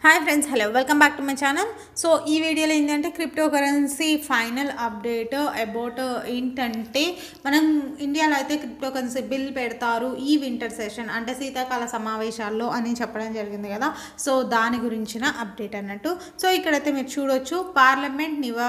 hi friends hello welcome back to my channel so ఈ వీడియోలో ఏంటంటే crypto currency final update about ఏంటంటే మనం ఇండియాలో అయితే క్రిప్టో కరెన్సీ బిల్ పెడతారు ఈ వింటర్ సెషన్ అంటే శీతాకాల సమావేశాల్లో అని చెప్పడం జరిగింది కదా సో దాని గురించిన అప్డేట్ అన్నట్టు సో ఇక్కడైతే మీరు చూడొచ్చు పార్లమెంట్ నివా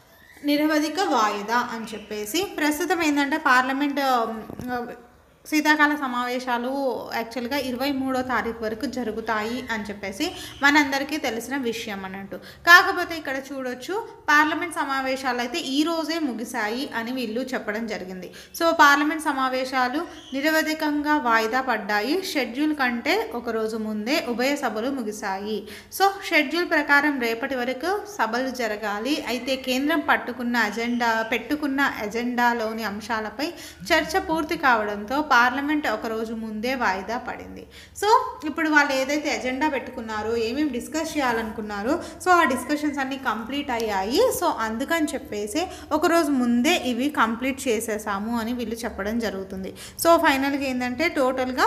నిరవధిక వాయిదా అని చెప్పేసి ప్రస్తుతం ఏంటంటే పార్లమెంట్ ఆ, శీతాకాల సమావేశాలు యాక్చువల్గా ఇరవై మూడో తారీఖు వరకు జరుగుతాయి అని చెప్పేసి మనందరికీ తెలిసిన విషయం అన్నట్టు కాకపోతే ఇక్కడ చూడొచ్చు పార్లమెంట్ సమావేశాలు అయితే ఈ రోజే ముగిశాయి అని వీళ్ళు చెప్పడం జరిగింది సో పార్లమెంట్ సమావేశాలు నిరవధికంగా వాయిదా పడ్డాయి షెడ్యూల్ కంటే ఒక రోజు ముందే ఉభయ సభలు ముగిశాయి సో షెడ్యూల్ ప్రకారం రేపటి వరకు సభలు జరగాలి అయితే కేంద్రం పట్టుకున్న అజెండా పెట్టుకున్న ఎజెండాలోని అంశాలపై చర్చ పూర్తి కావడంతో పార్లమెంట్ ఒక రోజు ముందే వాయిదా పడింది సో ఇప్పుడు వాళ్ళు ఏదైతే ఎజెండా పెట్టుకున్నారో ఏమేమి డిస్కస్ చేయాలనుకున్నారో సో ఆ డిస్కషన్స్ అన్నీ కంప్లీట్ అయ్యాయి సో అందుకని చెప్పేసి ఒక రోజు ముందే ఇవి కంప్లీట్ చేసేసాము అని వీళ్ళు చెప్పడం జరుగుతుంది సో ఫైనల్గా ఏంటంటే టోటల్గా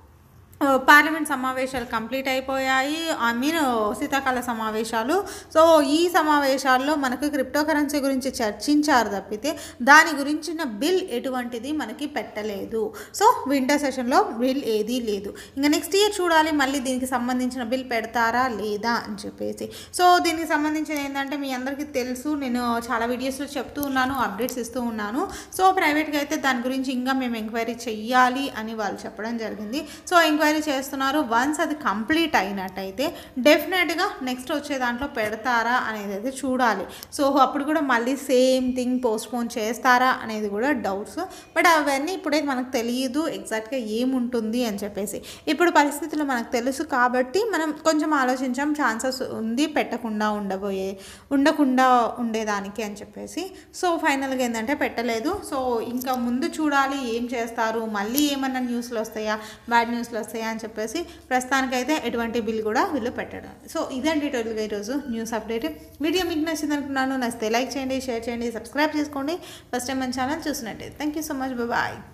ఆ, పార్లమెంట్ సమావేశాలు కంప్లీట్ అయిపోయాయి ఐ మీన్ శీతాకాల సమావేశాలు సో ఈ సమావేశాల్లో మనకు క్రిప్టో కరెన్సీ గురించి చర్చించారు తప్పితే దాని గురించిన బిల్ ఎటువంటిది మనకి పెట్టలేదు సో వింటర్ సెషన్లో బిల్ ఏదీ లేదు ఇంకా నెక్స్ట్ ఇయర్ చూడాలి మళ్ళీ దీనికి సంబంధించిన బిల్ పెడతారా లేదా అని చెప్పేసి సో దీనికి సంబంధించిన ఏంటంటే మీ అందరికీ తెలుసు నేను చాలా వీడియోస్లో చెప్తూ ఉన్నాను అప్డేట్స్ ఇస్తూ ఉన్నాను సో ప్రైవేట్గా అయితే దాని గురించి ఇంకా మేము ఎంక్వైరీ చెయ్యాలి అని వాళ్ళు చెప్పడం జరిగింది సో ఎంక్వైరీ చేస్తున్నారు వన్స్ అది కంప్లీట్ అయినట్టయితే డెఫినెట్గా నెక్స్ట్ వచ్చే దాంట్లో పెడతారా అనేది అయితే చూడాలి సో అప్పుడు కూడా మళ్ళీ సేమ్ థింగ్ పోస్ట్పోన్ చేస్తారా అనేది కూడా డౌట్స్ బట్ అవన్నీ ఇప్పుడే మనకు తెలియదు ఎగ్జాక్ట్గా ఏముంటుంది అని చెప్పేసి ఇప్పుడు పరిస్థితులు మనకు తెలుసు కాబట్టి మనం కొంచెం ఆలోచించాం ఛాన్సెస్ ఉంది పెట్టకుండా ఉండబోయే ఉండకుండా ఉండేదానికి అని చెప్పేసి సో ఫైనల్గా ఏంటంటే పెట్టలేదు సో ఇంకా ముందు చూడాలి ఏం చేస్తారు మళ్ళీ ఏమన్నా న్యూస్లు వస్తాయా బ్యాడ్ న్యూస్లు వస్తాయా అని చెప్పేసి ప్రస్తుతానికైతే ఎటువంటి బిల్ కూడా వీళ్ళు పెట్టడం సో ఇదండి టోటల్గా ఈరోజు న్యూస్ అప్డేట్ వీడియో మీకు నచ్చింది అనుకున్నాను నచ్చితే లైక్ చేయండి షేర్ చేయండి సబ్స్క్రైబ్ చేసుకోండి ఫస్ట్ టైం మన ఛానల్ చూసినట్టే thank you so much bye